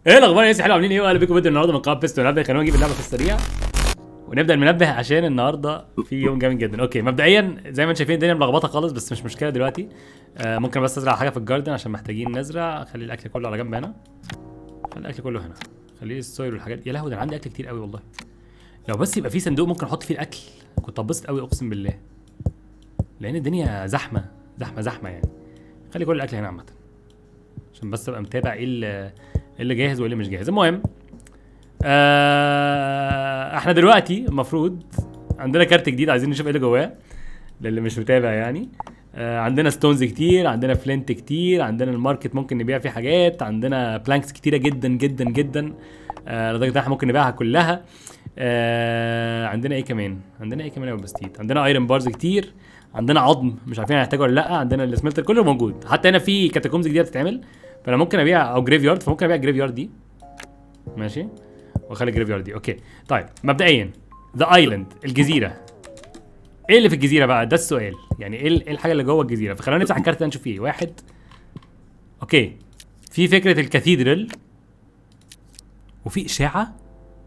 ايه الاخبار يا ناس حلو عاملين ايه واهلا بيكم فيديو النهارده من قناه بيستو نبدا خلونا نجيب اللعبه في السريع ونبدا المنبه عشان النهارده في يوم جامد جدا اوكي مبدئيا زي ما انتم شايفين الدنيا ملخبطه خالص بس مش مشكله دلوقتي آه ممكن بس ازرع حاجه في الجاردن عشان محتاجين نزرع خلي الاكل كله على جنب هنا خلي الاكل كله هنا خليه السويل والحاجات يا لهوي ده انا عندي اكل كتير قوي والله لو بس يبقى في صندوق ممكن احط فيه الاكل كنت اتبسط قوي اقسم بالله لان الدنيا زحمه زحمه زحمه يعني خلي كل الاكل هنا عامه عشان بس ابقى متابع ايه اللي إيه اللي جاهز وايه اللي مش جاهز المهم آه احنا دلوقتي المفروض عندنا كارت جديد عايزين نشوف ايه اللي جواه للي مش متابع يعني آه عندنا ستونز كتير عندنا فلنت كتير عندنا الماركت ممكن نبيع فيه حاجات عندنا بلانكس كتيره جدا جدا جدا آه لدرجه ان احنا ممكن نبيعها كلها آه عندنا ايه كمان عندنا ايه كمان يا أبو بستيت عندنا ايرون بارز كتير عندنا عظم مش عارفين هنحتاجه ولا لا عندنا السملتر كله موجود حتى هنا في كاتاكومز جديده بتتعمل فانا ممكن ابيع او جريف يارد فممكن ابيع الجريف يارد دي ماشي واخلي الجريف يارد دي اوكي طيب مبدئيا ذا ايلاند الجزيره ايه اللي في الجزيره بقى ده السؤال يعني ايه ال- إيه الحاجه اللي جوه الجزيره فخلينا نفتح الكارت ده نشوف فيه إيه. واحد اوكي في فكره الكاثيدرال وفي اشاعه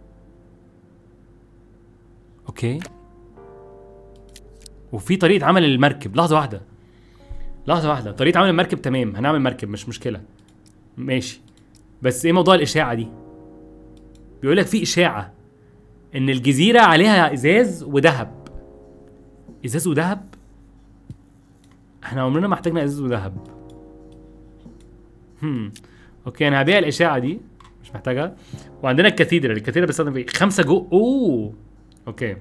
اوكي وفي طريقه عمل المركب لحظه واحده لحظه واحده طريقه عمل المركب تمام هنعمل مركب مش مشكله ماشي بس ايه موضوع الاشاعه دي بيقول لك في اشاعه ان الجزيره عليها ازاز وذهب ازاز وذهب احنا عمرنا ما احتاجنا ازاز وذهب هم اوكي انا هبيع الاشاعه دي مش محتاجها وعندنا الكاثيدرال الكاثيدرال بيستخدم في ايه خمسه جو اوه اوكي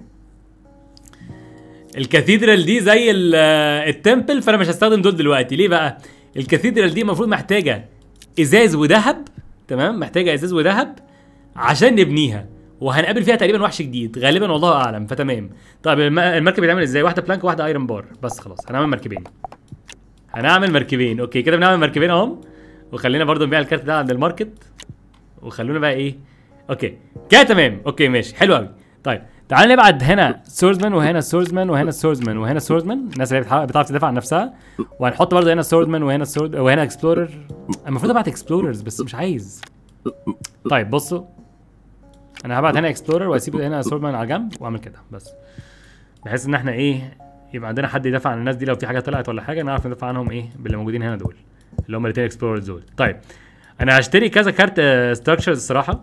الكاثيدرال دي زي ال- آه، التمبل فانا مش هستخدم دول دلوقتي ليه بقى الكاثيدرال دي المفروض محتاجه ازاز وذهب تمام محتاجه ازاز وذهب عشان نبنيها وهنقابل فيها تقريبا وحش جديد غالبا والله اعلم فتمام طيب الم- المركب بيتعمل ازاي واحده بلانك وواحده ايرون بار بس خلاص هنعمل مركبين هنعمل مركبين اوكي كده بنعمل مركبين اهم وخلينا برضو نبيع الكارت ده عند الماركت وخلونا بقى ايه اوكي كده تمام اوكي ماشي حلو قوي طيب تعال نبعد هنا سورزمان وهنا سورزمان وهنا سورزمان وهنا سورزمان الناس اللي بتحاول- بتعرف تدافع عن نفسها وهنحط برضه هنا سورزمان وهنا سورد وهنا اكسبلورر المفروض ابعت اكسبلوررز بس مش عايز طيب بصوا انا هبعت هنا اكسبلورر واسيب هنا سورزمان على جنب واعمل كده بس بحيث ان احنا ايه يبقى عندنا حد يدافع عن الناس دي لو في حاجه طلعت ولا حاجه نعرف ندافع عنهم ايه باللي موجودين هنا دول اللي هم الاثنين اكسبلوررز دول طيب انا هشتري كذا كارت ستراكشرز الصراحه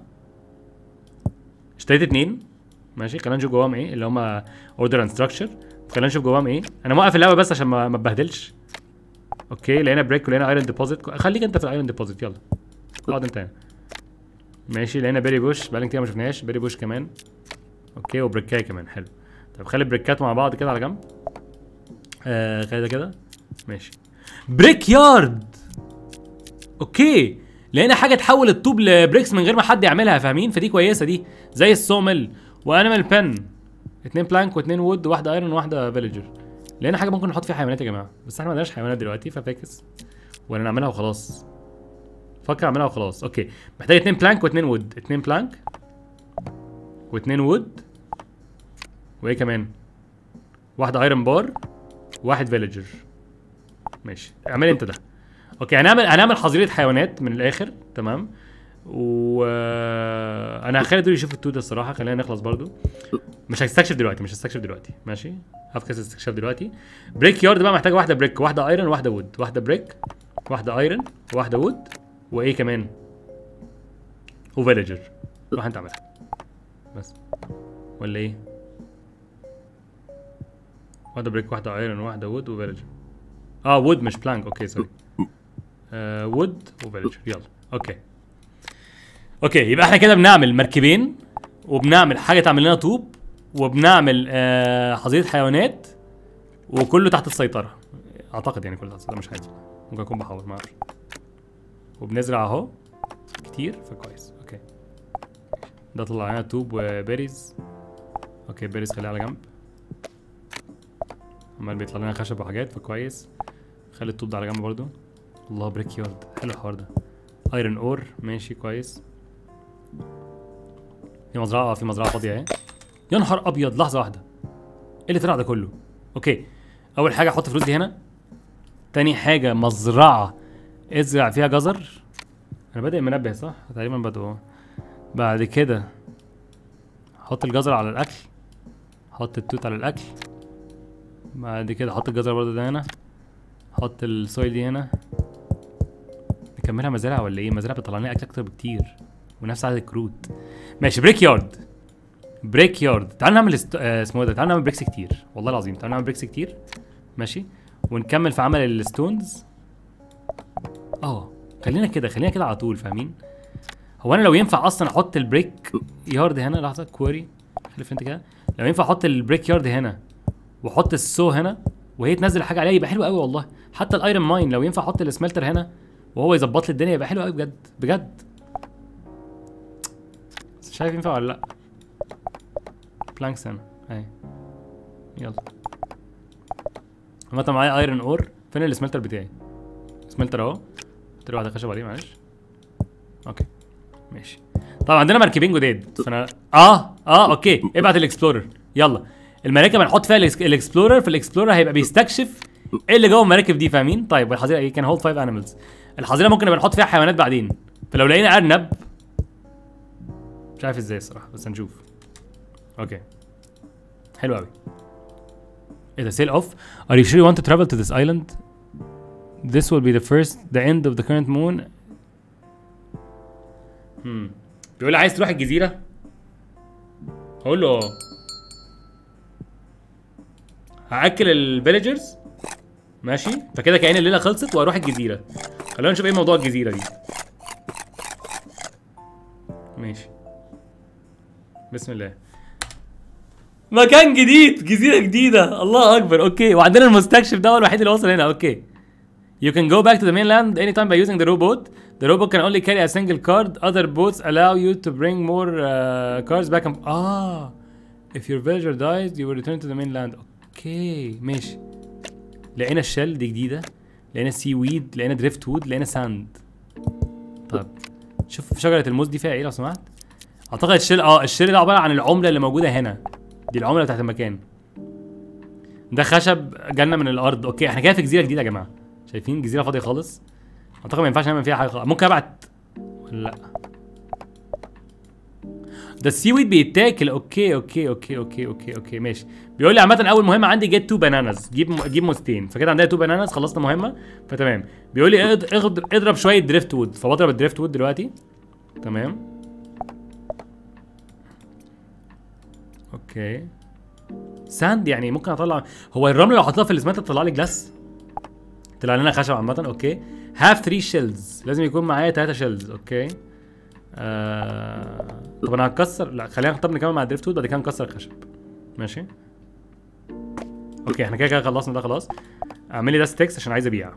اشتريت اتنين ماشي خلينا نشوف جواهم ايه اللي هم اوردر اند ستراكشر خلينا نشوف جواهم ايه انا موقف اللعبه بس عشان ما ما اتبهدلش اوكي لقينا بريك ولقينا ايرون ديبوزيت خليك انت في الايرون ديبوزيت يلا اقعد انت هنا ماشي لقينا بيري بوش بقالنا كتير ما شفناهاش بيري بوش كمان اوكي وبريكايه كمان حلو طب خلي البريكات مع بعض كده على جنب آه خلي ده كده ماشي بريك يارد اوكي لقينا حاجه تحول الطوب لبريكس من غير ما حد يعملها فاهمين فدي كويسه دي زي السومل وانيمال بن اتنين بلانك واتنين وود واحده ايرون وواحده فيليجر لقينا حاجه ممكن نحط فيها حيوانات يا جماعه بس احنا ما عندناش حيوانات دلوقتي ففاكس ولا نعملها وخلاص فكر اعملها وخلاص اوكي محتاج اتنين بلانك واتنين وود اتنين بلانك واتنين وود وايه كمان واحده ايرون بار واحد فيليجر ماشي اعمل انت ده اوكي هنعمل هنعمل حظيره حيوانات من الاخر تمام و انا هخلي دول يشوفوا التو ده الصراحه خلينا نخلص برضو مش هستكشف دلوقتي مش هستكشف دلوقتي ماشي هفكس استكشاف دلوقتي بريك يارد بقى محتاجه واحده بريك واحده ايرون واحده وود واحده بريك واحده ايرون واحده وود وايه كمان وفيليجر روح انت اعملها بس ولا ايه واحده بريك واحده ايرون واحده وود وفيليجر اه وود مش بلانك اوكي سوري آه وود وفيليجر يلا اوكي اوكي يبقى احنا كده بنعمل مركبين وبنعمل حاجه تعمل لنا طوب وبنعمل آه حظيره حيوانات وكله تحت السيطره اعتقد يعني كله تحت السيطره مش عارف ممكن اكون بحاول ما اعرفش وبنزرع اهو كتير فكويس اوكي ده طلع لنا طوب وبيريز اوكي بيريز خليها على جنب عمال بيطلع لنا خشب وحاجات فكويس خلي الطوب ده على جنب برضو الله بريك يارد حلو الحوار ده ايرون اور ماشي كويس في مزرعه اه في مزرعه فاضيه اهي يا نهار ابيض لحظه واحده ايه اللي طلع ده كله اوكي اول حاجه احط فلوس دي هنا تاني حاجه مزرعه ازرع فيها جزر انا بادئ منبه صح تقريبا بدأ اه بعد كده حط الجزر على الاكل حط التوت على الاكل بعد كده حط الجزر برضه ده هنا حط الصويا دي هنا نكملها مزارع ولا ايه مزارع بتطلع لنا اكل اكتر بكتير ونفس عدد الكروت ماشي بريك يارد بريك يارد تعال نعمل است... آه اسمه إيه ده تعال نعمل بريكس كتير والله العظيم تعال نعمل بريكس كتير ماشي ونكمل في عمل الستونز اه خلينا كده خلينا كده على طول فاهمين هو انا لو ينفع اصلا احط البريك يارد هنا لحظه كويري خلي انت كده لو ينفع احط البريك يارد هنا واحط السو هنا وهي تنزل حاجه عليها يبقى حلو قوي والله حتى الايرون ماين لو ينفع احط السملتر هنا وهو يظبط لي الدنيا يبقى حلو قوي بجد بجد بس مش عارف ينفع ولا لا بلانكس هنا اهي يلا عامة معايا ايرون اور فين السملتر بتاعي سملتر اهو قلت له واحده خشب عليه معلش اوكي ماشي طبعا عندنا مركبين جداد فانا اه اه اوكي ابعت الاكسبلورر يلا المراكب هنحط فيها الإكس- الاكسبلورر في الاكسبلورر هيبقى بيستكشف ايه اللي جوه المراكب دي فاهمين طيب والحظيره ايه كان هولد 5 انيمالز الحظيره ممكن نبقى نحط فيها حيوانات بعدين فلو لقينا ارنب مش عارف ازاي الصراحه بس هنشوف اوكي حلو قوي ايه ده سيل اوف are you sure you want to travel to this island this will be the first the end of the current moon hmm. بيقول لي عايز تروح الجزيره هقول له اه هاكل الفيليجرز ماشي فكده كأن الليله خلصت واروح الجزيره خلينا نشوف ايه موضوع الجزيره دي ماشي بسم الله مكان جديد جزيره جديده الله اكبر اوكي وعندنا المستكشف ده هو الوحيد اللي وصل هنا اوكي You can go back to the mainland anytime by using the rowboat. The rowboat can only carry a single card. Other boats allow you to bring more uh, cards back and ah. If your villager dies, you will return to the mainland. اوكي ماشي. لقينا الشل دي جديدة. لقينا سي ويد، لقينا دريفت وود، لقينا ساند. طب شوف شجرة الموز دي فيها ايه لو سمحت؟ اعتقد الشل اه الشل ده عبارة عن العملة اللي موجودة هنا. دي العملة بتاعت المكان. ده خشب جالنا من الارض اوكي احنا كده في جزيرة جديدة يا جماعة. شايفين جزيره فاضيه خالص اعتقد ما ينفعش نعمل فيها حاجه خالص. ممكن ابعت ولا لا ده السي ويد بيتاكل اوكي اوكي اوكي اوكي اوكي اوكي ماشي بيقول لي عامه اول مهمه عندي جيت تو باناناز جيب م... جيب موزتين فكده عندنا تو باناناز خلصنا مهمه فتمام بيقول لي اض- اضرب اضرب شويه دريفت وود فبضرب الدريفت وود دلوقتي تمام اوكي ساند يعني ممكن اطلع هو الرمل لو حطيتها في الاسمنت تطلع لي جلاس طلع لنا خشب عامة اوكي هاف 3 شيلز لازم يكون معايا 3 شيلز اوكي آه... طب انا هكسر لا خلينا طب نكمل مع الدريفت وود بعد كده نكسر الخشب ماشي اوكي احنا كده كده خلصنا ده خلاص اعمل لي ده ستيكس عشان عايز ابيع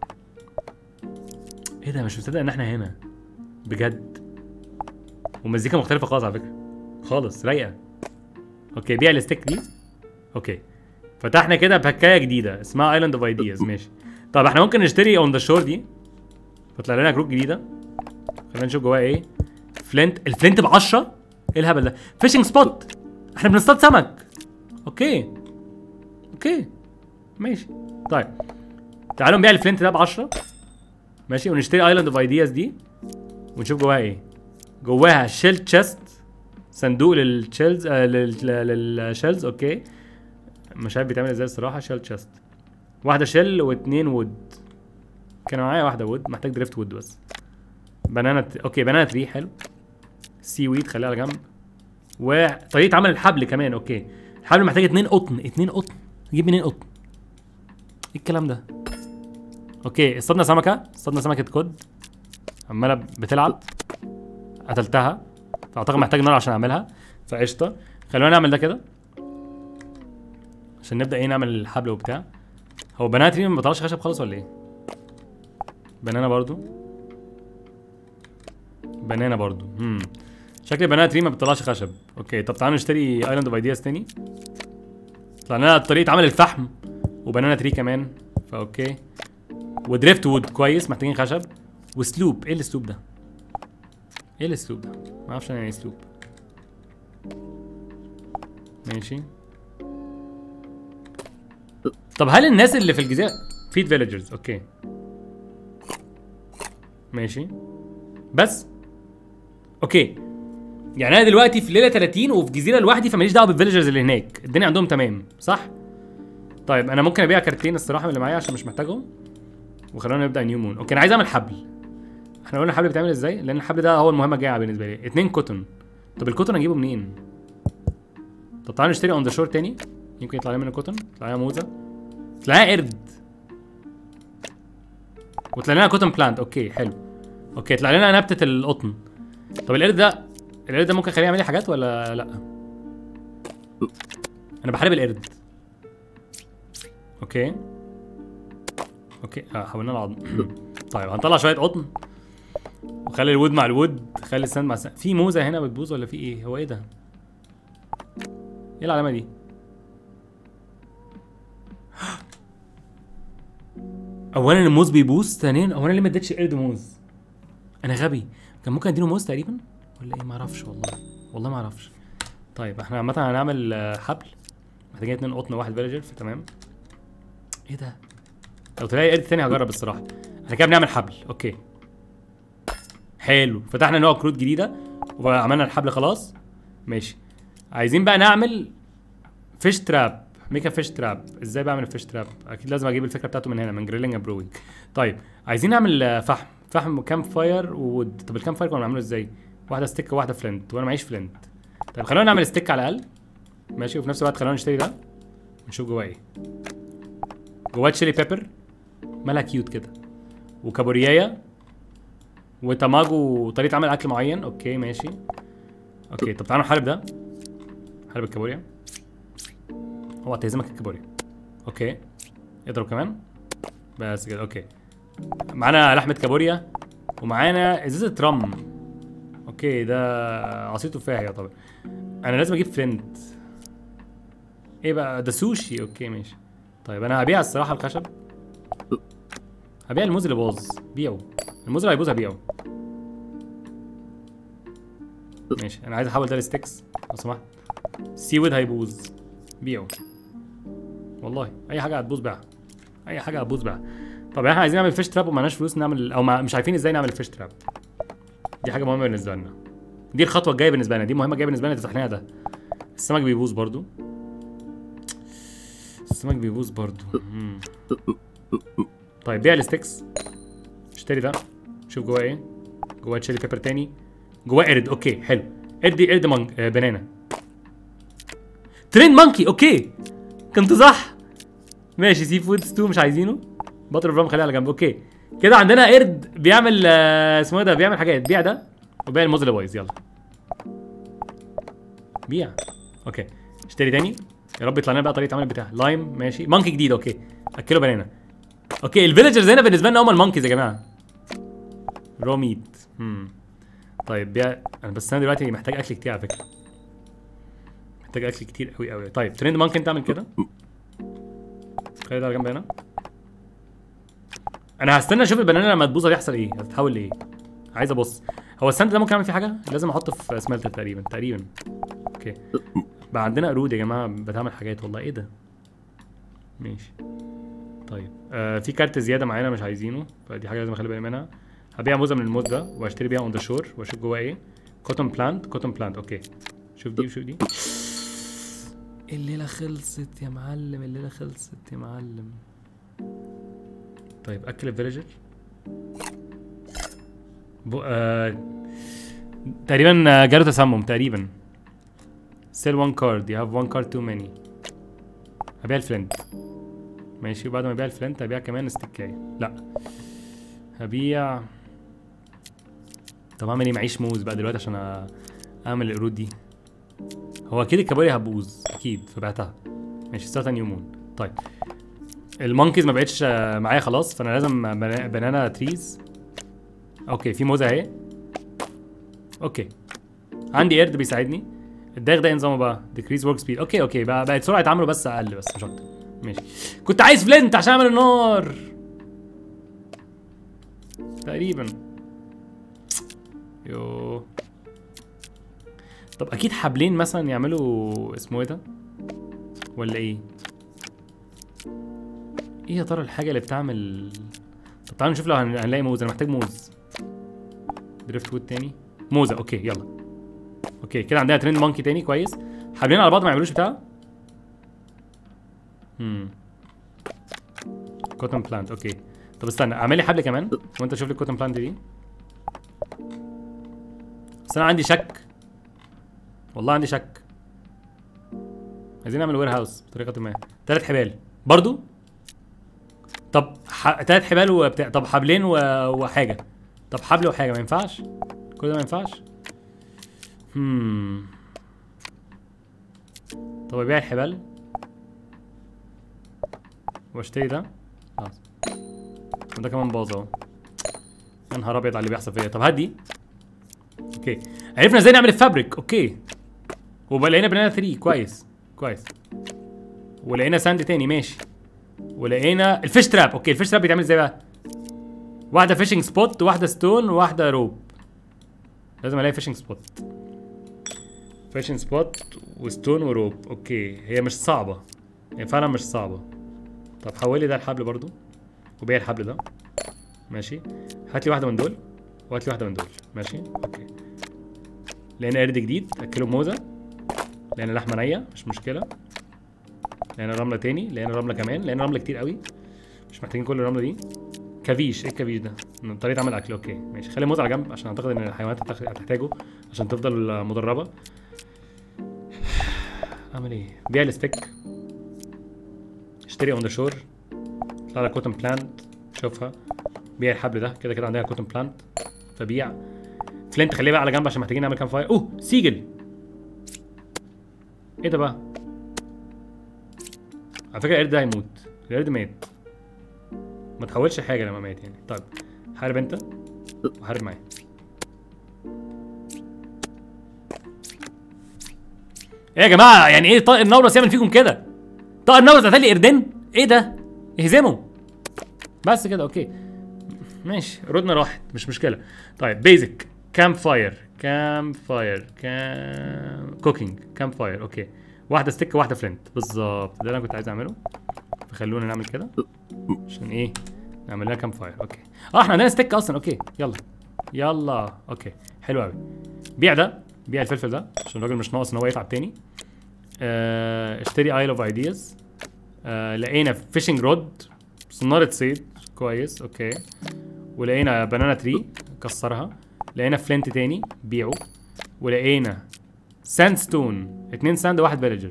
ايه ده مش مصدق ان احنا هنا بجد ومزيكا مختلفة خالص على فكرة خالص رايقة اوكي بيع الستيك دي اوكي فتحنا كده بهكايه جديده اسمها ايلاند اوف ايدياز ماشي طب احنا ممكن نشتري اون ذا شور دي فطلع لنا جروب جديده خلينا نشوف جواها ايه فلنت الفلنت ب 10 ايه الهبل ده فيشنج سبوت احنا بنصطاد سمك اوكي اوكي ماشي طيب تعالوا نبيع الفلنت ده ب 10 ماشي ونشتري ايلاند اوف ايدياز دي ونشوف جواها ايه جواها شيل تشيست صندوق للشيلز آه لل- للشيلز اوكي مش عارف بيتعمل ازاي الصراحه شيل تشيست واحده شيل واتنين وود كان معايا واحده وود محتاج دريفت وود بس بنانا ت... اوكي بنانا تري حلو سي ويد خليها على جنب وطريقه عمل الحبل كمان اوكي الحبل محتاج اتنين قطن اتنين قطن اجيب منين قطن ايه الكلام ده اوكي اصطادنا سمكه اصطادنا سمكه كود عماله بتلعب قتلتها فاعتقد محتاج نار عشان اعملها فقشطه خلونا نعمل ده كده عشان نبدا ايه نعمل الحبل وبتاع هو بنانا تري ما بيطلعش خشب خالص ولا ايه بنانا برضو بنانا برضو امم شكل بنانا تري ما بتطلعش خشب اوكي طب تعالوا نشتري ايلاند اوف ايدياز تاني طلع لنا طريقه عمل الفحم وبنانا تري كمان فاوكي ودريفت وود كويس محتاجين خشب وسلوب ايه السلوب ده ايه الاسلوب ده ما اعرفش يعني ايه اسلوب ماشي طب هل الناس اللي في الجزيره فيد فيليجرز اوكي ماشي بس اوكي يعني انا دلوقتي في ليله 30 وفي جزيره لوحدي فماليش دعوه بالفيلجرز اللي هناك الدنيا عندهم تمام صح طيب انا ممكن ابيع كارتين الصراحه من اللي معايا عشان مش محتاجهم وخلونا نبدا نيو مون اوكي انا عايز اعمل حبل احنا قلنا الحبل بيتعمل ازاي لان الحبل ده هو المهمه الجايه بالنسبه لي اتنين كوتون طب الكوتون اجيبه منين طب تعالى نشتري اون ذا شور تاني يمكن يطلع لنا منه كوتون يطلع لنا موزه يطلع لنا قرد وطلع لنا كوتون بلانت اوكي حلو اوكي طلع لنا نبته القطن طب القرد ده القرد ده ممكن اخليه يعمل لي حاجات ولا لا انا بحارب القرد اوكي اوكي اه حولنا العظم طيب هنطلع شويه قطن وخلي الوود مع الوود خلي السند مع السند في موزه هنا بتبوظ ولا في ايه هو ايه ده ايه العلامه دي اولا الموز بيبوظ ثانيا اولا ليه ما اديتش القرد موز انا غبي كان ممكن اديله موز تقريبا ولا ايه ما اعرفش والله والله ما اعرفش طيب احنا عامه هنعمل آه، حبل محتاجين اتنين قطن وواحد فيلجر فتمام ايه ده لو تلاقي قرد تاني هجرب الصراحه احنا كده بنعمل حبل اوكي حلو فتحنا نوع كروت جديده وعملنا الحبل خلاص ماشي عايزين بقى نعمل فيش تراب ميكا فيش تراب ازاي بعمل الفيش تراب اكيد لازم اجيب الفكره بتاعته من هنا من جريلينج بروينج طيب عايزين نعمل آه، فحم فحم كام فاير وود طب الكام فاير كنا بنعمله ازاي واحده ستيك وواحده فلنت وانا معيش فلنت طيب خلونا نعمل ستيك على الاقل ماشي وفي نفس الوقت خلونا نشتري ده ونشوف جواه ايه جواه تشيلي بيبر مالها كيوت كده وكابوريايا وتماجو طريقه عمل اكل معين اوكي ماشي اوكي طب تعالوا نحارب ده حارب الكابوريا هو هتهزمك الكابوريا اوكي اضرب كمان بس كده اوكي معانا لحمه كابوريا ومعانا ازازه رم اوكي ده عصير تفاح يعتبر انا لازم اجيب فلنت ايه بقى ده سوشي اوكي ماشي طيب انا هبيع الصراحه الخشب هبيع الموز اللي باظ بيعه الموز اللي هيبوظ هبيعه ماشي انا عايز احول ده لستيكس لو سمحت سي وود هيبوظ بيعه والله اي حاجه هتبوظ بيعها اي حاجه هتبوظ بيعها طب احنا عايزين نعمل فيش تراب ومعناش فلوس نعمل او ما مش عارفين ازاي نعمل الفيش تراب دي حاجه مهمه بالنسبه لنا دي الخطوه الجايه بالنسبه لنا دي مهمه جايه بالنسبه لنا تفتح لنا ده السمك بيبوظ برضو السمك بيبوظ برضو مم. طيب بيع الستيكس اشتري ده شوف جواه ايه جواه تشيلي بيبر تاني جواه قرد اوكي حلو قرد قرد مانك آه بنانا ترين مانكي اوكي كنت صح ماشي سي فود ستو مش عايزينه بطل فرام خليها على جنب اوكي كده عندنا قرد بيعمل آه، اسمه ايه ده بيعمل حاجات بيع ده وبيع الموز اللي بايظ يلا بيع اوكي اشتري تاني يا رب يطلع لنا بقى طريقه عمل بتاع لايم ماشي مانكي جديد اوكي اكله بنانا اوكي الفيلجرز هنا بالنسبه لنا هم المانكيز يا جماعه رو ميت امم طيب بيع انا بس انا دلوقتي محتاج اكل كتير على فكره محتاج اكل كتير قوي قوي طيب ترند ممكن تعمل كده خلي ده على جنب هنا انا هستنى اشوف البنانه لما تبوظ هيحصل ايه هتتحول لايه عايز ابص هو السند ده ممكن اعمل فيه حاجه لازم احطه في سملتر تقريبا تقريبا اوكي بقى عندنا قرود يا جماعه بتعمل حاجات والله ايه ده ماشي طيب آه في كارت زياده معانا مش عايزينه فدي حاجه لازم اخلي بالي منها هبيع موزه من الموز ده واشتري بيها اون ذا شور واشوف جواه ايه كوتون بلانت كوتون بلانت اوكي شوف دي وشوف دي الليله خلصت يا معلم الليله خلصت يا معلم طيب اكل الفيليجر بو... آه... تقريبا آه، جاله تسمم تقريبا sell one card you have one card too many هبيع الفلنت ماشي وبعد ما ابيع الفلنت هبيع كمان استكاية لا هبيع طب اعمل ايه معيش موز بقى دلوقتي عشان أ- اعمل القرود دي هو اكيد الكابوريا هتبوظ اكيد فبعتها ماشي ستارت نيو مون طيب المونكيز ما بقتش آه، معايا خلاص فانا لازم بنا- بنانا تريز اوكي في موزه اهي اوكي عندي قرد بيساعدني الداغ ده إيه نظامه بقى ديكريز ورك سبيد اوكي اوكي بقى بقت سرعه عمله بس اقل بس مش اكتر ماشي كنت عايز فلنت عشان اعمل النار تقريبا يو طب اكيد حبلين مثلا يعملوا اسمه ايه ده ولا ايه ايه يا ترى الحاجه اللي بتعمل طب تعالوا نشوف لو هن- هنلاقي موز انا محتاج موز دريفت وود تاني موزه اوكي يلا اوكي كده عندنا ترند مونكي تاني كويس حابلين على بعض ما يعملوش بتاع امم كوتن بلانت اوكي طب استنى اعمل لي حبل كمان وانت شوف لي الكوتن بلانت دي بس انا عندي شك والله عندي شك عايزين نعمل وير هاوس بطريقه ما ثلاث حبال برضو طب ح... ثلاث حبال وبتاع طب حبلين و... وحاجه طب حبل وحاجه ما ينفعش كل ده ما ينفعش هم طب ابيع الحبال واشتري ده خلاص وده كمان باظ اهو يا نهار ابيض على اللي بيحصل فيا طب هات دي اوكي عرفنا ازاي نعمل الفابريك اوكي وبقى لقينا بنانا 3 كويس كويس ولقينا ساند تاني ماشي ولقينا الفيش تراب اوكي الفيش تراب بيتعمل ازاي بقى واحده فيشنج سبوت واحده ستون وواحده روب لازم الاقي فيشنج سبوت فيشنج سبوت وستون وروب اوكي هي مش صعبه هي فعلا مش صعبه طب حولي ده الحبل برضو وبيع الحبل ده ماشي هات لي واحده من دول وهات لي واحده من دول ماشي اوكي لقينا قرد جديد اكله موزه لقينا لحمه نيه مش مشكله لقينا رمله تاني لقينا رمله كمان لقينا رمله كتير قوي مش محتاجين كل الرمله دي كافيش ايه الكافيش ده طريقه عمل اكل اوكي ماشي خلي الموز على جنب عشان اعتقد ان الحيوانات هتخ- هتحتاجه عشان تفضل مدربه اعمل ايه بيع الستيك اشتري اون ذا شور طلع لك كوتن بلانت شوفها بيع الحبل ده كده كده عندنا كوتن بلانت فبيع فلنت خليه بقى على جنب عشان محتاجين نعمل كام فاير اوه سيجل ايه ده بقى على فكره القرد ده هيموت القرد مات ما تحولش حاجه لما مات يعني طيب حارب انت وحارب معايا ايه يا جماعه يعني ايه طائر نورس يعمل فيكم كده طائر نورس قتل لي قردين ايه ده اهزمه بس كده اوكي ماشي ردنا راحت مش مشكله طيب بيزك كامب فاير كامب فاير كام كوكينج كامب فاير اوكي واحده ستيك وواحده فلنت بالظبط ده اللي انا كنت عايز اعمله فخلونا نعمل كده عشان ايه نعمل لها كامب فاير اوكي اه احنا عندنا ستيك اصلا اوكي يلا يلا اوكي حلو قوي بيع ده بيع الفلفل ده عشان الراجل مش ناقص ان هو يتعب تاني آه اشتري ايل اوف ايدياز آه لقينا فيشنج رود صنارة صيد كويس اوكي ولقينا بنانا تري كسرها لقينا فلنت تاني بيعه ولقينا ساند ستون اتنين ساند وواحد فيليجر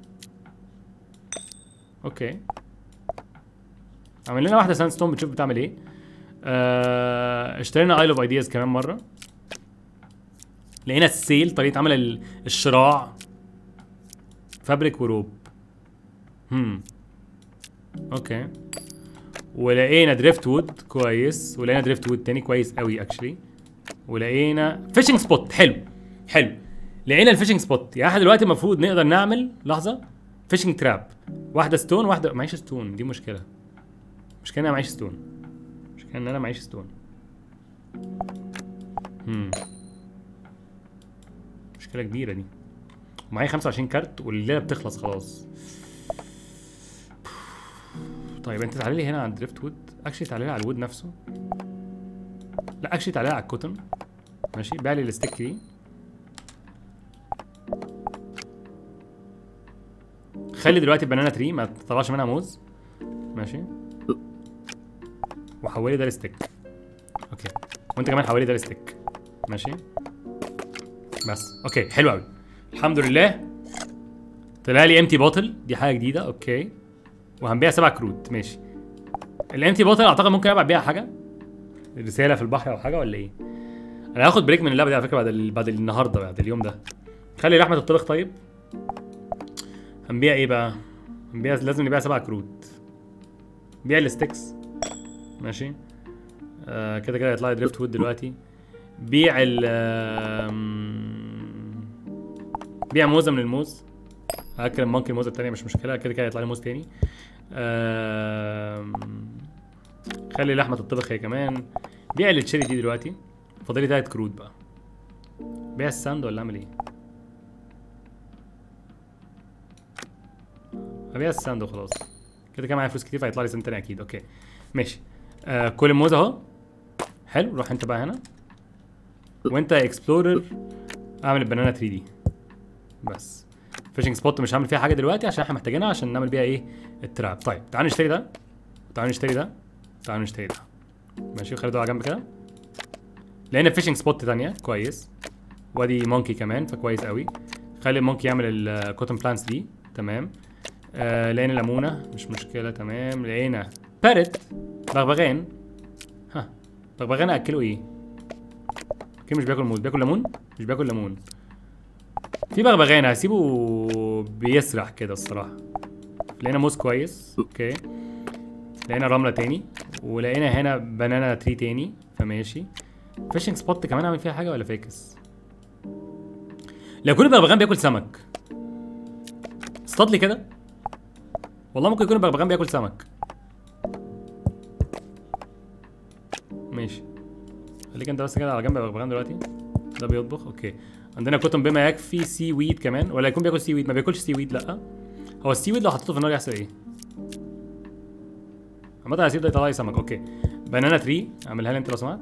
اوكي عمل لنا واحده ساند ستون بتشوف بتعمل ايه آه اشترينا ايل اوف ايدياز كمان مره لقينا السيل طريقه عمل ال- الشراع فابريك وروب هم اوكي ولقينا دريفت وود كويس ولقينا دريفت وود تاني كويس قوي اكشلي ولقينا فيشنج سبوت حلو حلو لقينا الفيشنج سبوت يعني احنا دلوقتي المفروض نقدر نعمل لحظه فيشنج تراب واحده ستون واحده معيش ستون دي مشكله مشكله ان انا معيش ستون مشكله ان انا معيش ستون هم مشكله كبيره دي معايا 25 كارت والليله بتخلص خلاص طيب انت تعالى لي هنا على الدريفت وود اكشلي تعالى لي على الوود نفسه لا اكشلي تعالى لي على الكوتن ماشي بيع لي الستيك دي خلي دلوقتي البنانا تري ما تطلعش منها موز ماشي وحولي ده لستيك اوكي وانت كمان حولي ده لستيك ماشي بس اوكي حلو قوي الحمد لله طلع لي امتي بوتل دي حاجه جديده اوكي وهنبيع سبع كروت ماشي الامتي بوتل اعتقد ممكن ابعت بيها حاجه رساله في البحر او حاجه ولا ايه انا هاخد بريك من اللعبه دي على فكره بعد ال... بعد النهارده بعد اليوم ده خلي لحمه تطبخ طيب هنبيع ايه بقى هنبيع لازم نبيع سبع كروت بيع الستيكس ماشي آه كده كده هيطلع لي دريفت وود دلوقتي بيع ال آم، بيع موزه من الموز هاكل ممكن الموزه التانية مش مشكله كده كده هيطلع لي موز تاني آم، خلي اللحمه تطبخ هي كمان بيع التشيري دي دلوقتي فاضل لي تلات كروت بقى بيع الساند ولا اعمل ايه هبيع الساند وخلاص كده كده معايا فلوس كتير فهيطلع لي ساند تاني اكيد اوكي ماشي آه كل الموز اهو حلو روح انت بقى هنا وانت اكسبلورر اعمل البنانا 3 دي بس فيشنج سبوت مش هعمل فيها حاجه دلوقتي عشان احنا محتاجينها عشان نعمل بيها ايه التراب طيب تعال نشتري ده تعال نشتري ده تعال نشتري ده ماشي خلي ده على جنب كده لقينا فيشنج سبوت تانية كويس وادي مونكي كمان فكويس قوي خلي المونكي يعمل الكوتن بلانتس دي تمام آه لقينا ليمونه مش مشكله تمام لقينا بارت بغبغان ها بغبغان اكله ايه اكيد مش بياكل موز بياكل ليمون مش بياكل ليمون في بغبغان هسيبه بيسرح كده الصراحه لقينا موز كويس اوكي لقينا رمله تاني ولقينا هنا بنانا تري تاني فماشي فيشنج سبوت كمان اعمل فيها حاجه ولا فاكس لو كل بغبغان بياكل سمك اصطاد لي كده والله ممكن يكون البغبغان بياكل سمك ماشي خليك انت بس كده على جنب يا بغبغان دلوقتي ده بيطبخ اوكي عندنا كتب بما يكفي سي ويد كمان ولا يكون بياكل سي ويد ما بياكلش سي ويد لا هو السي ويد لو حطيته في النار يحصل ايه عامة هسيب ده يطلع لي سمك اوكي بنانا تري اعملها لي انت لو سمحت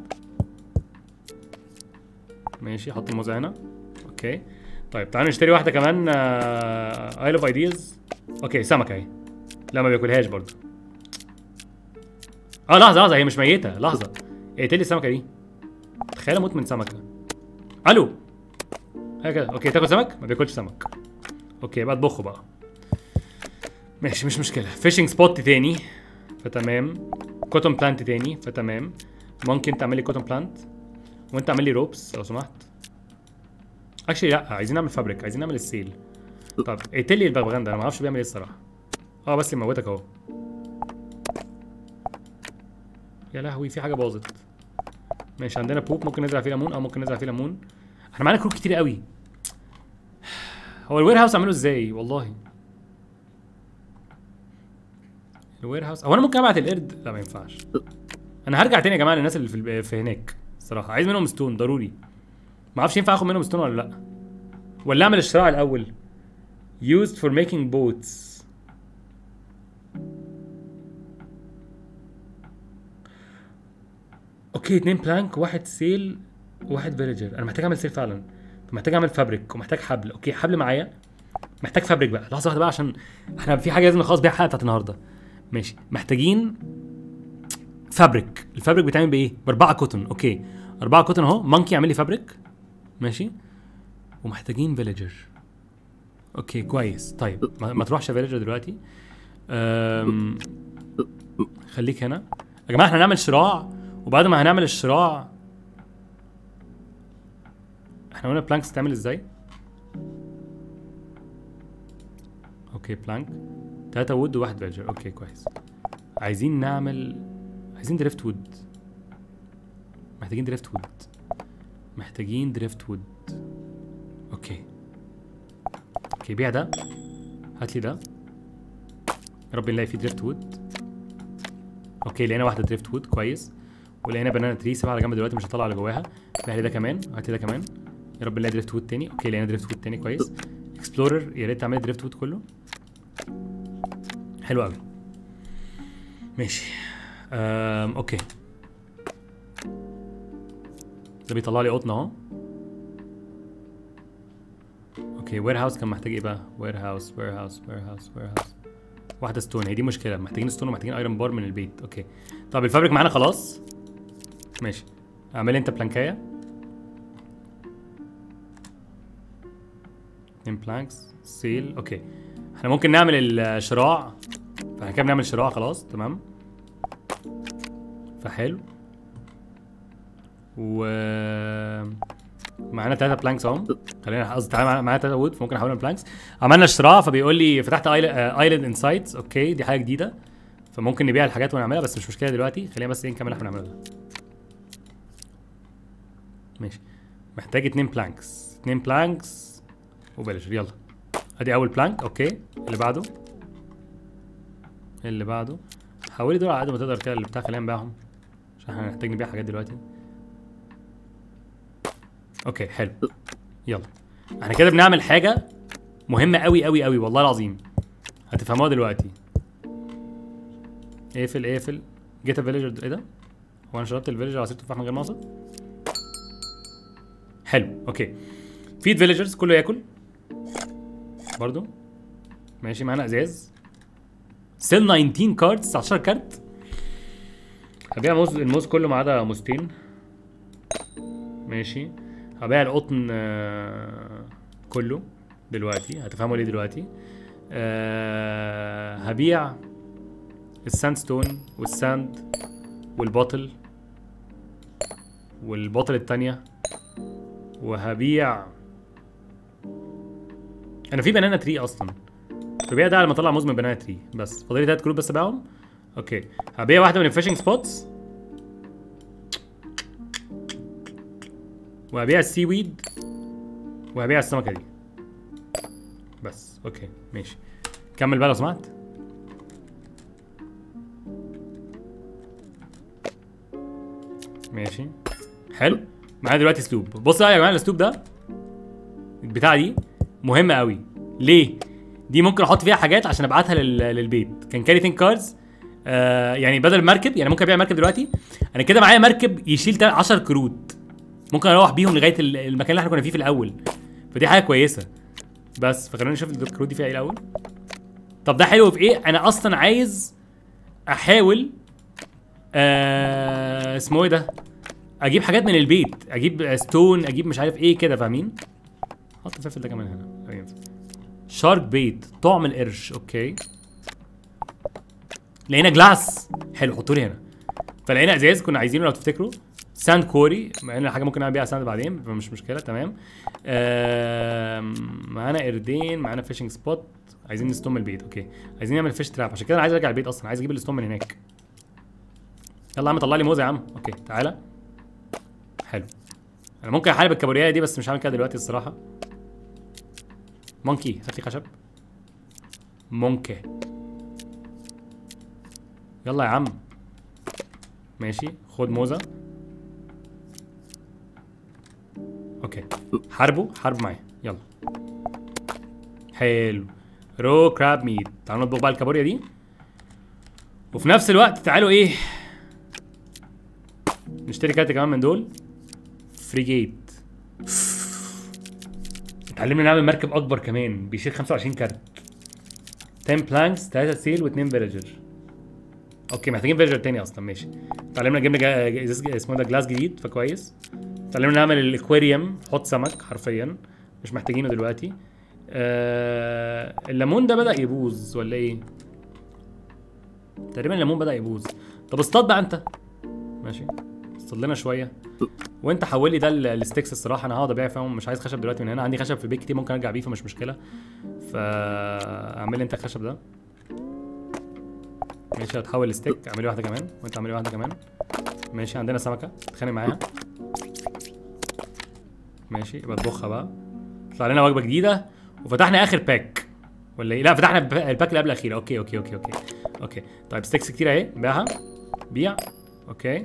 ماشي حط الموزة هنا اوكي طيب تعالوا نشتري واحدة كمان اي لاف ايدياز اوكي سمكة اهي لا ما بياكلهاش برضه اه لحظة لحظة هي مش ميتة لحظة اقتلي السمكة دي تخيل اموت من سمكة الو هي كده اوكي تاكل سمك ما بياكلش سمك اوكي بقى اطبخه بقى ماشي مش مشكلة فيشنج سبوت تاني فتمام كوتون بلانت تاني فتمام ممكن تعمل لي كوتون بلانت وانت اعمل لي روبس لو سمحت اكشلي لا عايزين نعمل فابريك عايزين نعمل السيل طب اقتل لي البغبغان ده انا ما اعرفش بيعمل ايه الصراحه اه بس يموتك اهو يا لهوي في حاجه باظت ماشي عندنا بوب ممكن نزرع فيه ليمون اه ممكن نزرع فيه ليمون احنا معانا كروت كتير قوي هو الوير هاوس اعمله ازاي والله الوير هاوس هو انا ممكن ابعت القرد لا ما ينفعش انا هرجع تاني يا جماعه للناس اللي في, الب- في هناك الصراحه عايز منهم ستون ضروري ما اعرفش ينفع اخد منهم ستون ولا لا ولا اعمل الشراع الاول used for making boats اوكي اتنين بلانك واحد سيل واحد فيليجر انا محتاج اعمل سيل فعلا محتاج اعمل فابريك ومحتاج حبل اوكي حبل معايا محتاج فابريك بقى لحظه واحده بقى عشان احنا في حاجه لازم نخلص بيها الحلقه بتاعت النهارده ماشي محتاجين فابريك الفابريك بيتعمل بايه باربعه كوتن اوكي اربعه كوتن اهو مونكي يعمل لي فابريك ماشي ومحتاجين فيليجر اوكي كويس طيب ما, ما تروحش فيليجر دلوقتي أم... خليك هنا يا جماعه احنا هنعمل شراع وبعد ما هنعمل الشراع احنا قلنا بلانكس تعمل ازاي اوكي بلانك تلاتة وود وواحد فيلجر اوكي كويس عايزين نعمل عايزين دريفت وود محتاجين دريفت وود محتاجين دريفت وود اوكي اوكي بيع ده هات لي ده يا رب نلاقي فيه دريفت وود اوكي لقينا واحده دريفت وود كويس ولقينا بنانا تري سيبها على جنب دلوقتي مش هطلع اللي جواها هات لي ده كمان هات لي ده كمان يا رب نلاقي دريفت وود تاني اوكي لقينا دريفت وود تاني كويس اكسبلورر يا ريت تعمل دريفت وود كله حلو قوي ماشي أم اوكي ده بيطلع لي قطن اهو اوكي وير هاوس كان محتاج ايه بقى وير هاوس وير هاوس وير هاوس وير هاوس واحده ستون هي دي مشكله محتاجين ستون ومحتاجين ايرون بار من البيت اوكي طب الفابريك معانا خلاص ماشي اعمل لي انت بلانكايه اتنين بلانكس سيل اوكي احنا ممكن نعمل الشراع فاحنا كده بنعمل شراع خلاص تمام فحلو و معانا تلاتة بلانكس اهم خلينا قصدي تعالى معانا- معانا تلاتة وود فممكن احولهم بلانكس عملنا شراع فبيقول لي فتحت ايلاند انسايتس اوكي دي حاجه جديده فممكن نبيع الحاجات ونعملها بس مش مشكله دلوقتي خلينا بس ايه نكمل احنا بنعمله ده ماشي محتاج اتنين بلانكس اتنين بلانكس وفيلجر يلا ادي اول بلانك اوكي اللي بعده اللي بعده حاولي دول على قد ما تقدر كده اللي بتاع خلينا نبيعهم عشان احنا هنحتاج نبيع حاجات دلوقتي اوكي حلو يلا احنا كده بنعمل حاجه مهمه قوي قوي قوي والله العظيم هتفهموها دلوقتي اقفل اقفل جيت فيليجر ايه ده هو انا شربت الفيليجر عصير تفاح من غير ما اقصد حلو اوكي فيد فيليجرز كله ياكل برضو ماشي معانا ازاز سيل 19 كارد 19 كارت هبيع موز الموز كله ما عدا موزتين ماشي هبيع القطن آه، كله دلوقتي هتفهموا ليه دلوقتي أه هبيع الساند ستون والساند والبوتل والبوتل التانية وهبيع انا في بنانا تري اصلا ببيع ده على ما اطلع موز من بنانا تري بس فاضل لي تلات كروت بس ابيعهم اوكي هبيع واحده من الفيشنج سبوتس وهبيع السي ويد وهبيع السمكه دي بس اوكي ماشي كمل بقى لو سمحت ماشي حلو معايا دلوقتي اسلوب بص بقى يا جماعه الاسلوب ده البتاعه دي مهمه قوي ليه دي ممكن احط فيها حاجات عشان ابعتها لل... للبيت كان كاري ثينك كاردز آه يعني بدل المركب يعني ممكن ابيع مركب دلوقتي انا كده معايا مركب يشيل 10 كروت ممكن اروح بيهم لغايه ال- المكان اللي احنا كنا فيه في الاول فدي حاجه كويسه بس فخلونا نشوف الكروت دي فيها ايه الاول طب ده حلو في ايه انا اصلا عايز احاول آه اسمه ايه ده اجيب حاجات من البيت اجيب ستون اجيب مش عارف ايه كده فاهمين حط الفلفل ده كمان هنا لا ينفع شارك بيت طعم القرش اوكي لقينا جلاس حلو حطوا لي هنا فلقينا ازاز كنا عايزينه لو تفتكروا ساند كوري مع ان حاجه ممكن اعمل بيها ساند بعدين فمش مشكله تمام آم، معانا قردين معانا فيشنج سبوت عايزين نستوم من البيت اوكي عايزين نعمل فيش تراب عشان كده انا عايز ارجع البيت اصلا عايز اجيب الاستوم من هناك يلا يا عم طلع لي موزه يا عم اوكي تعالى حلو انا ممكن احارب الكابوريا دي بس مش هعمل كده دلوقتي الصراحه مونكي هات لي خشب مونكي يلا يا عم ماشي خد موزه اوكي حاربه حارب معايا يلا حلو رو كراب ميت تعالوا نطبخ بقى الكابوريا دي وفي نفس الوقت تعالوا ايه نشتري كارت كمان من دول فريجيت اتعلمنا نعمل مركب اكبر كمان بيشيل 25 كارت 10 بلانكس 3 سيل و2 فيلجر اوكي محتاجين فيلجر تاني اصلا ماشي اتعلمنا جبنا جا- جا- ازاز اسمه ده جلاس جديد فكويس اتعلمنا نعمل الاكواريوم حط سمك حرفيا مش محتاجينه دلوقتي آه الليمون ده بدأ يبوظ ولا ايه؟ تقريبا الليمون بدأ يبوظ طب اصطاد بقى انت ماشي اصطاد لنا شويه وانت حول لي ده ال- الستيكس الصراحه انا هقعد ابيع فيهم مش عايز خشب دلوقتي من هنا عندي خشب في البيت كتير ممكن ارجع بيه فمش مشكله فاعمل لي انت الخشب ده ماشي هتحول الستيك اعمل لي واحده كمان وانت اعمل لي واحده كمان ماشي عندنا سمكه اتخانق معاها ماشي يبقى اطبخها بقى طلع لنا وجبه جديده وفتحنا اخر باك ولا ايه لا فتحنا الب- الباك اللي قبل الاخير اوكي اوكي اوكي اوكي اوكي طيب ستيكس كتير اهي بيعها بيع اوكي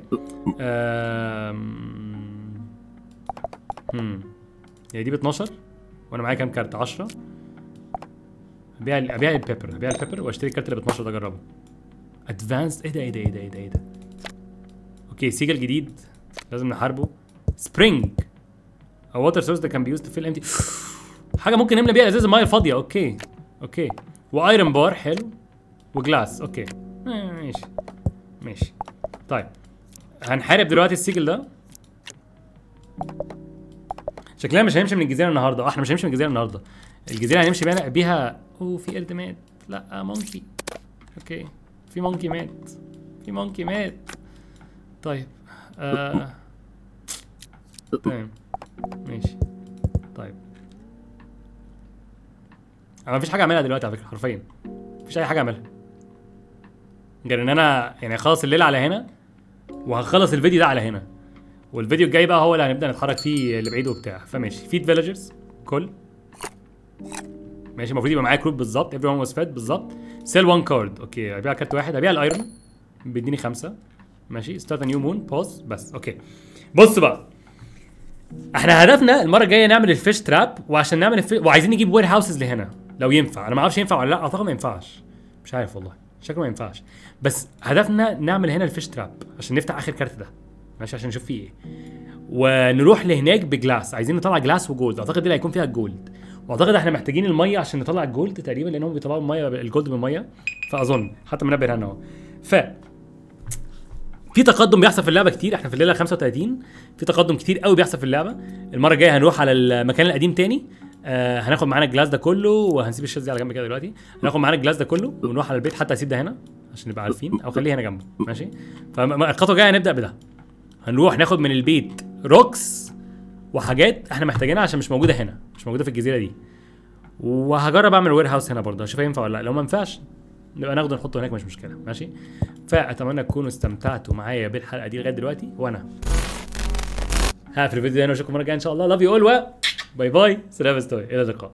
أم... هم هي دي ب 12 وانا معايا كام كارت 10 ابيع ال- ابيع البيبر ابيع البيبر واشتري الكارت اللي ب 12 ده اجربه ادفانس ايه ده ايه ده ايه ده ايه ده ايه ده اوكي سيجل جديد لازم نحاربه سبرينج A water source that can be used to fill empty حاجه ممكن نملى بيها ازاز الميه الفاضيه اوكي اوكي وايرون بار حلو وجلاس اوكي آه، ماشي ماشي طيب هنحارب دلوقتي السيجل ده شكلنا مش هنمشي من الجزيره النهارده اه احنا مش هنمشي من الجزيره النهارده الجزيره هنمشي بيها بيها اوه في قرد مات لا مونكي اوكي في مونكي مات في مونكي مات طيب آه. تمام ماشي طيب انا مفيش حاجه اعملها دلوقتي على فكره حرفيا مفيش اي حاجه اعملها غير ان انا يعني خلص الليل على هنا وهخلص الفيديو ده على هنا والفيديو الجاي بقى هو اللي هنبدا نتحرك فيه لبعيد وبتاع فماشي فيد فيلجرز كل ماشي المفروض يبقى معايا كروب بالظبط everyone واز فيد بالظبط سيل 1 كارد اوكي هبيع كارت واحد هبيع الايرون بيديني خمسه ماشي ستارت نيو مون باوز بس اوكي بص بقى احنا هدفنا المره الجايه نعمل الفيش تراب وعشان نعمل الفي... وعايزين نجيب وير هاوسز لهنا لو ينفع انا ما اعرفش ينفع ولا لا اعتقد ما ينفعش مش عارف والله شكله ما ينفعش بس هدفنا نعمل هنا الفيش تراب عشان نفتح اخر كارت ده ماشي عشان نشوف فيه ايه ونروح لهناك بجلاس عايزين نطلع جلاس وجولد اعتقد دي اللي هيكون فيها الجولد واعتقد احنا محتاجين الميه عشان نطلع الجولد تقريبا لان هم بيطلعوا الميه الجولد من الميه فاظن حتى منبه هنا اهو ف في تقدم بيحصل في اللعبه كتير احنا في الليله 35 في تقدم كتير قوي بيحصل في اللعبه المره الجايه هنروح على المكان القديم تاني آه هناخد معانا الجلاس ده كله وهنسيب الشاز دي على جنب كده دلوقتي هناخد معانا الجلاس ده كله ونروح على البيت حتى هسيب ده هنا عشان نبقى عارفين او خليه هنا جنبه ماشي فالخطوه الجايه هنبدا بده هنروح ناخد من البيت روكس وحاجات احنا محتاجينها عشان مش موجوده هنا مش موجوده في الجزيره دي وهجرب اعمل وير هاوس هنا برضه اشوف ينفع ولا لا لو ما ينفعش نبقى ناخده نحطه هناك مش مشكله ماشي فاتمنى تكونوا استمتعتوا معايا بالحلقه دي لغايه دلوقتي وانا هقفل الفيديو ده هنا واشوفكم المره الجايه ان شاء الله لاف يو اول و باي باي سلام ستوي الى اللقاء